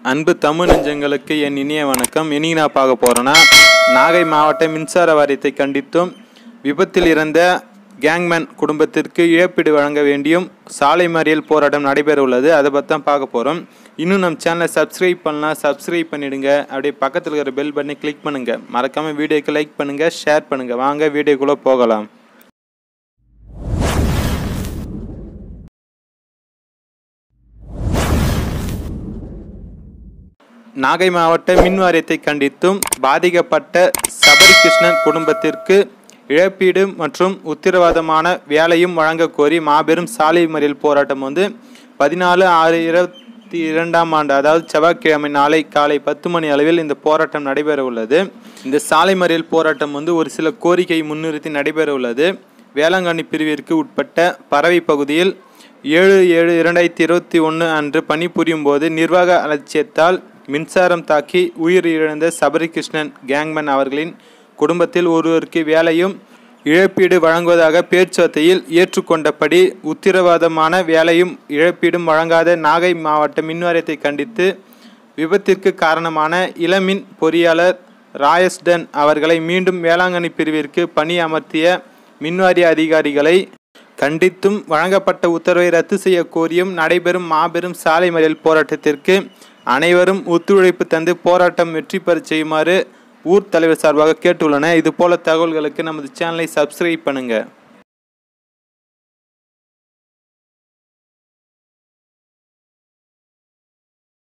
அன்பு தமிழ் நெஞ்சங்களுக்கு என் இனிய வணக்கம் இனி நான் பார்க்க போகிறேன்னா நாகை மாவட்ட மின்சார வாரியத்தை கண்டித்தும் விபத்தில் இறந்த கேங்மேன் குடும்பத்திற்கு இழப்பீடு வழங்க வேண்டியும் சாலை மறியல் போராட்டம் நடைபெற உள்ளது அதை பற்றி தான் பார்க்க போகிறோம் இன்னும் நம்ம சேனலை சப்ஸ்கிரைப் பண்ணலாம் சப்ஸ்கிரைப் பண்ணிடுங்க அப்படியே பக்கத்தில் இருக்கிற பெல் பட்டனை கிளிக் பண்ணுங்கள் மறக்காமல் வீடியோக்கு லைக் பண்ணுங்கள் ஷேர் பண்ணுங்கள் வாங்க வீடியோக்குள்ளே போகலாம் நாகை மாவட்ட மின் வாரியத்தை கண்டித்தும் பாதிக்கப்பட்ட சபரிகிருஷ்ணன் குடும்பத்திற்கு இழப்பீடு மற்றும் உத்தரவாதமான வேலையும் வழங்க கோரி மாபெரும் சாலை மறியல் போராட்டம் வந்து பதினாலு ஆறு இருபத்தி இரண்டாம் ஆண்டு அதாவது செவ்வாய்க்கிழமை நாளை காலை பத்து மணி அளவில் இந்த போராட்டம் நடைபெற உள்ளது இந்த சாலை மறியல் போராட்டம் வந்து ஒரு சில கோரிக்கை முன்னிறுத்தி நடைபெற உள்ளது வேளாங்கண்ணி பிரிவிற்கு உட்பட்ட பறவை பகுதியில் ஏழு ஏழு இரண்டாயிரத்தி இருபத்தி ஒன்று அன்று பணிபுரியும் போது நிர்வாக அலட்சியத்தால் மின்சாரம் தாக்கி உயிரிழந்த சபரிகிருஷ்ணன் கேங்மேன் அவர்களின் குடும்பத்தில் ஒருவருக்கு வேலையும் இழப்பீடு வழங்குவதாக பேச்சுவார்த்தையில் ஏற்றுக்கொண்டபடி உத்தரவாதமான வேலையும் இழப்பீடும் வழங்காத நாகை மாவட்ட மின்வாரியத்தை கண்டித்து விபத்திற்கு காரணமான இளமின் பொறியாளர் ராயஸ்டன் அவர்களை மீண்டும் வேளாங்கண்ணி பிரிவிற்கு பணி அமர்த்திய மின்வாரிய அதிகாரிகளை கண்டித்தும் வழங்கப்பட்ட உத்தரவை ரத்து செய்ய கோரியும் நடைபெறும் மாபெரும் சாலை மறியல் போராட்டத்திற்கு அனைவரும் ஒத்துழைப்பு தந்து போராட்டம் வெற்றி பெறச் செய்யுமாறு ஊர் தலைவர் சார்பாக கேட்டுள்ளன இது போல தகவல்களுக்கு நமது சேனலை சப்ஸ்கிரைப் பண்ணுங்கள்